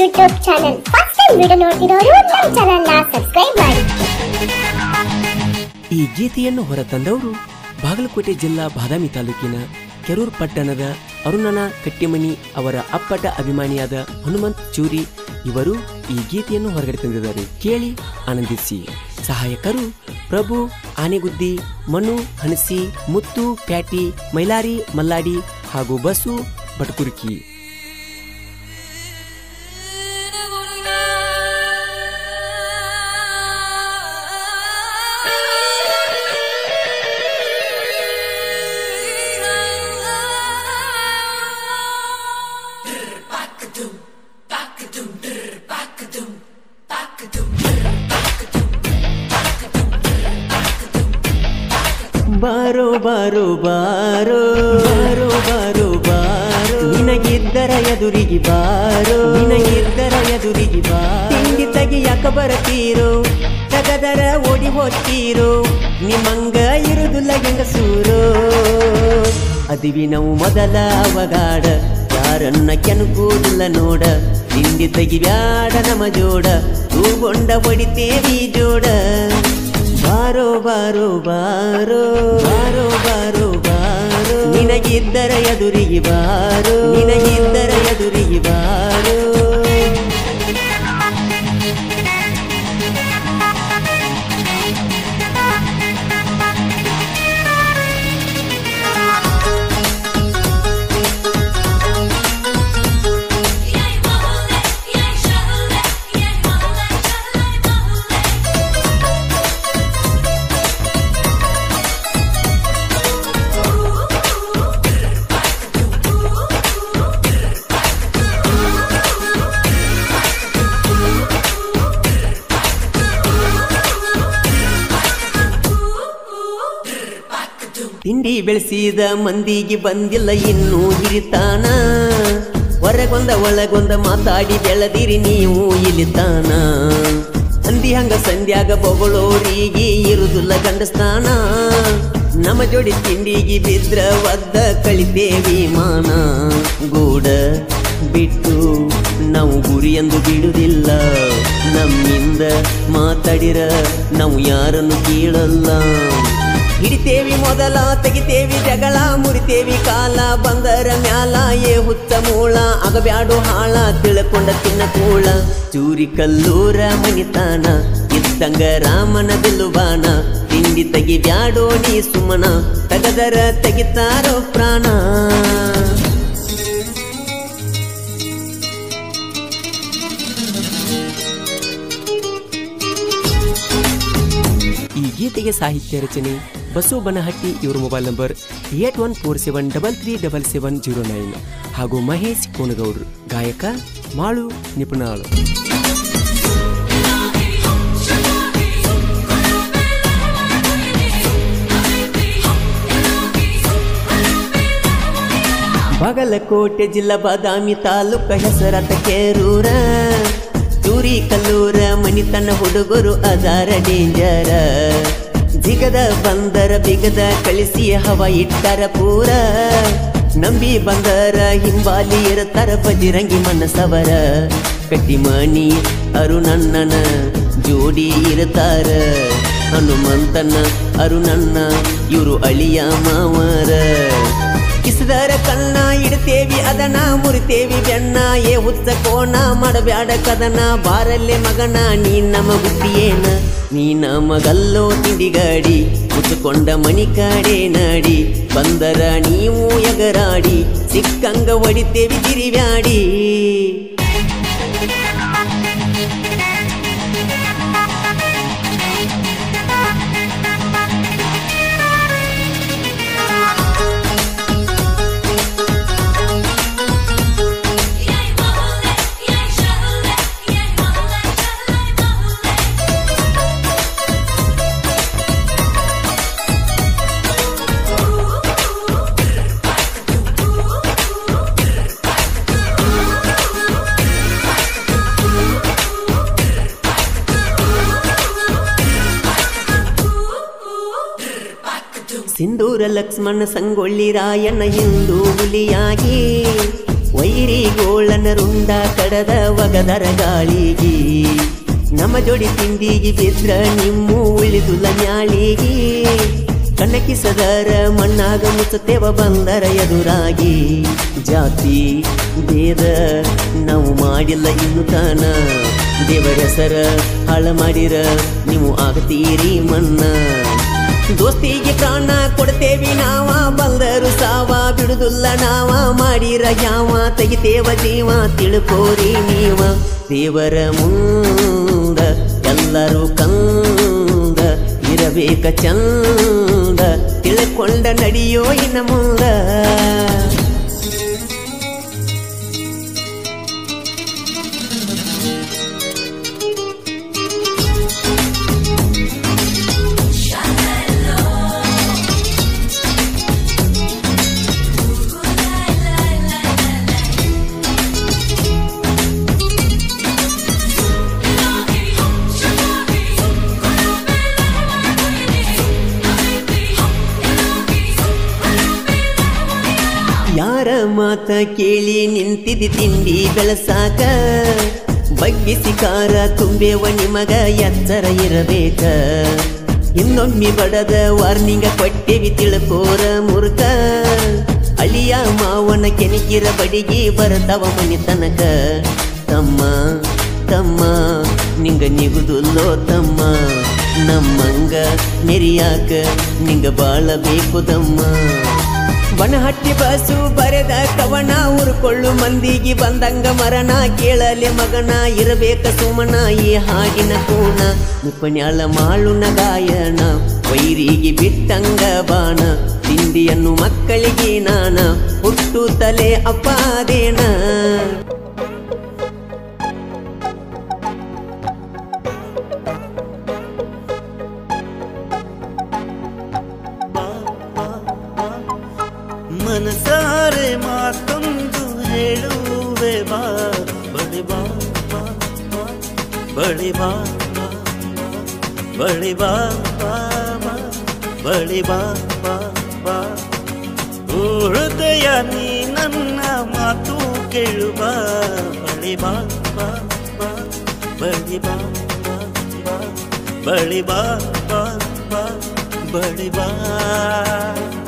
YouTube channel first time video ನೋಡ್ತಿರೋರು ನಮ್ಮ channel ನ ಸಬ್ಸ್ಕ್ರೈಬ್ ಮಾಡಿ ಈ ಗೀತೆಯನ್ನು ಹೊರತಂದವರು ಬಾಗಲಕೋಟೆ ಜಿಲ್ಲಾ ಬಾದಾಮಿ ತಾಲೂಕಿನ ಕೆರೂರ್ ಪಟ್ಟಣದ ಅರುಣನ ಕಟ್ಟಿಮನಿ ಅವರ ಅಪ್ಪಟ ಅಭಿಮಾನಿಯಾದ ಹನುಮಂತ್ ಚೂರಿ ಇವರು ಈ ಗೀತೆಯನ್ನು ಹೊರಗಡೆ ತಂದಿದ್ದಾರೆ ಕೇಳಿ ಆನಂದಿಸಿ ಸಹಾಯಕರು ಪ್ರಭು ಆನೆಗುದ್ದಿ ಮನು ಹಣಸಿ ಮುತ್ತು ಪ್ಯಾಟಿ ಮೈಲಾರಿ ಮಲ್ಲಾಡಿ ಹಾಗೂ ಬಸು ಬಟಕುರ್ಕಿ ಬಾರೋ ಬಾರೋ ಬಾರೋ ಬಾರೋ ಬಾರೋ ಬಾರೋ ನಿನಗಿದ್ದರ ಎದುರಿಗೆ ಬಾರೋ ನಿನಗಿದ್ದರ ಎದುರಿಗೆ ಬಾ ತಿಂಡಿ ತೆಗಿಯಾಕ ಬರತೀರೋ ತಗದರ ಓಡಿ ಹೋಗ್ತೀರೋ ನಿಮ್ಮಂಗ ಇರುದಿಲ್ಲ ಗಂಗಸೂರು ಅದಿವಿ ನಾವು ಮೊದಲ ಅವಗಾಡ ಯಾರನ್ನ ಕೆಣಕುವುದಿಲ್ಲ ನೋಡ ತಿಂಡಿ ತೆಗಿಬ್ಯಾಡ ನಮ ಜೋಡ ತೂಗೊಂಡ ಹೊಡಿತೇವಿ ಜೋಡ ಬಾರೋ ಬಾರೋ ಬಾರೋ ಬಾರೋ ಬಾರೋ ಬಾರೋ ನಿನಗಿದ್ದರ ಎದುರಿಗೆ ಬಾರೋ ನಿನಗಿದ್ದರ ಎದುರಿಗೆ ಬಾರೋ ತಿಂಡಿ ಬೆಳೆಸಿದ ಮಂದಿಗೆ ಬಂದಿಲ್ಲ ಇನ್ನೂ ಹಿರಿತಾನ ಹೊರಗೊಂದ ಒಳಗೊಂದ ಮಾತಾಡಿ ಬೆಳೆದಿರಿ ನೀವು ಇಲ್ಲಿತಾನ ಅಂದಿ ಹಂಗ ಸಂಧ್ಯಾಗ ಬೊಗಳೋರಿಗೆ ಇರುದಿಲ್ಲ ಗಂಡಸ್ತಾನ ನಮ್ಮ ಜೋಡಿ ತಿಂಡಿಗೆ ಬಿದ್ರ ಒದ್ದ ಕಳಿತೇವಿ ಮಾನ ಗೂಡ ಬಿಟ್ಟು ನಾವು ಗುರಿಯಂದು ಬಿಡುವುದಿಲ್ಲ ನಮ್ಮಿಂದ ಮಾತಾಡಿರ ನಾವು ಯಾರನ್ನು ಕೇಳಲ್ಲ ಹಿಡಿತೇವಿ ಮೊದಲ ತೆಗಿತೇವಿ ಜಗಳ ಮುರಿತೇವಿ ಕಾಲ ಬಂದರ ಮ್ಯಾಲ ಏ ಹುತ್ತ ಮೂಳ ಆಗಬ್ಯಾಡು ಹಾಳ ತಿಳ್ಕೊಂಡ ತಿನ್ನ ಕೂಳ ಚೂರಿ ಕಲ್ಲೂರ ಮನಿತಾನ ಇದ್ದಂಗ ರಾಮನ ಬಿಲ್ಲುಬಾನ ತಿಂಡಿ ತೆಗಿಬ್ಯಾಡೋ ನೀ ಸುಮನ ತಗದರ ತೆಗಿತಾರೋ ಪ್ರಾಣ ಈ ಗೀತೆಗೆ ಸಾಹಿತ್ಯ ರಚನೆ ಬಸು ಬನಹಟ್ಟಿ ಇವರ mobile number eight one four seven double three double seven zero nine ಹಾಗೂ ಮಹೇಶ್ ಕೋನಗೌಡ್ರು ಗಾಯಕ ಮಾಳು ನಿಪುಣಾಳು ಬಾಗಲಕೋಟೆ ಜಿಲ್ಲಾ ಬಾದಾಮಿ ತಾಲೂಕ ಹೆಸರಾತ ಕೇರೂರ ಚೂರಿ ಕಲ್ಲೂರ ಮನಿತನ ಹುಡುಗರು ಅದಾರ ಡೇಂಜರ ಜಿಗದ ಬಂದರ ಬಿಗದ ಕಳಿಸಿ ಹವ ಇಟ್ಟರ ಪೂರ ನಂಬಿ ಬಂದರ ಹಿಂಬಾಲಿ ಇರತರ ಬಜಿರಂಗಿ ಮನಸವರ ಕಟ್ಟಿಮಣಿ ಅರುಣಣ್ಣನ ಜೋಡಿ ಇರತಾರ ಹನುಮಂತನ ಅರುಣಣ್ಣ ಇವರು ಅಳಿಯ ಮಾವರ ಕಿಸದರ ಕಣ್ಣ ಇಡ್ತೇವಿ ಅದನ ಮುರಿತೇವಿ ಬೆಣ್ಣ ಏ ಹುತ್ತ ಕೋಣ ಮಾಡಬ್ಯಾಡ ಕದನ ಬಾರಲ್ಲೆ ಮಗನ ನೀ ನಮ ಬುದ್ಧಿಯೇನ ನೀ ನಮಗಲ್ಲೋ ತಿಂಡಿಗಾಡಿ ಕುತ್ಕೊಂಡ ಮಣಿ ಕಾಡೆ ನಾಡಿ ಬಂದರ ನೀವು ಎಗರಾಡಿ ಸಿಕ್ಕಂಗ ಹೊಡಿತೇವಿ ತಿರಿವ್ಯಾಡಿ ಸಿಂಧೂರ ಲಕ್ಷ್ಮಣ ಸಂಗೊಳ್ಳಿ ರಾಯಣ್ಣ ಹಿಂದೂ ಹುಲಿಯಾಗಿ ವೈರಿಗೋಳನ ರುಂಡ ಕಡದ ಒಗದರ ಗಾಳಿಗಿ ನಮ್ಮ ಜೋಡಿ ತಿಂಡಿಗೆ ಬಿದ್ರ ನಿಮ್ಮ ಉಳಿದುಲ ನ್ಯಾಳಿಗಿ ಕಣ್ಣಕಿಸದರ ಮಣ್ಣಾಗ ಮುಚ್ಚತೇವ ಬಂದರ ಎದುರಾಗಿ ಜಾತಿ ಭೇದ ನಾವು ಮಾಡಿಲ್ಲ ಇನ್ನು ತಾನ ದೇವರ ಹೆಸರ ಹಾಳ ಮಾಡಿರ ನೀವು ಆಗತೀರಿ ಮನ್ನ ದೋಸ್ತಿಗೆ ಪ್ರಾಣ ಕೊಡ್ತೇವಿ ನಾವ ಬಂದರು ಸಾವ ಬಿಡುದಿಲ್ಲ ನಾವ ಮಾಡಿರ ಯಾವ ತೆಗಿತೇವ ಜೀವ ತಿಳ್ಕೋರಿ ನೀವ ದೇವರ ಮುಂದ ಎಲ್ಲರೂ ಕಂದ ಇರಬೇಕ ಚಂದ ತಿಳ್ಕೊಂಡ ನಡಿಯೋ ಇನ್ನ ಮುಂದ ಯಾರ ಮಾತ ಕೇಳಿ ನಿಂತಿದಿ ತಿಂಡಿ ಬೆಳಸಾಕ ಬಗ್ಗಿಸಿ ಕಾರ ತುಂಬೆವ ನಿಮಗ ಎಚ್ಚರ ಇರಬೇಕ ಇನ್ನೊಮ್ಮೆ ಬಡದ ವಾರ್ನಿಂಗ ಕೊಟ್ಟೆವಿ ತಿಳ್ಕೋರ ಮುರುಕ ಅಳಿಯ ಮಾವನ ಕೆಣಕಿರ ಬಡಿಗೆ ಬರತವ ಮನಿ ತನಕ ತಮ್ಮ ತಮ್ಮ ನಿಂಗ ನಿಗುದುಲ್ಲೋ ತಮ್ಮ ನಮ್ಮಂಗ ನೆರಿಯಾಕ ನಿಂಗ ಬಾಳ ಬೇಕು ತಮ್ಮ ಬನಹಟ್ಟಿ ಬಸು ಬರೆದ ಕವನ ಉರ್ಕೊಳ್ಳು ಮಂದಿಗೆ ಬಂದಂಗ ಮರಣ ಕೇಳಲೆ ಮಗನ ಇರಬೇಕ ಸುಮನ ಈ ಹಾಡಿನ ಕೂನ ನಿಪಣ್ಯಾಳ ಮಾಳುನ ಗಾಯನ ವೈರಿಗೆ ಬಿಟ್ಟಂಗ ಬಾಣ ತಿಂಡಿಯನ್ನು ಮಕ್ಕಳಿಗೆ ನಾನ ಹುಟ್ಟು ತಲೆ ಅಪ್ಪಾದೇನ ಮನಸಾರೆ ಮಾತೊಂದು ಹೇಳುವೆ ಬಾ ಬಳಿ ಬಾ ಬಾ, ಬಾ, ಬಳಿ ಬಾ ಬಾ, ಬಾ, ಬಳಿ ಬಾ ಬಾ, ಬಾ, ಬಳಿ ಬಾ ಬಾ, ಬಾ. ಓ ಹೃದಯ ನೀ ನನ್ನ ಮಾತು ಕೇಳು ಬಾ ಬಳಿ ಬಾ ಬಾ, ಬಾ, ಬಳಿ ಬಾ ಬಾ, ಬಾ, ಬಳಿ ಬಾ ಬಾ, ಬಾ, ಬಳಿ ಬಾ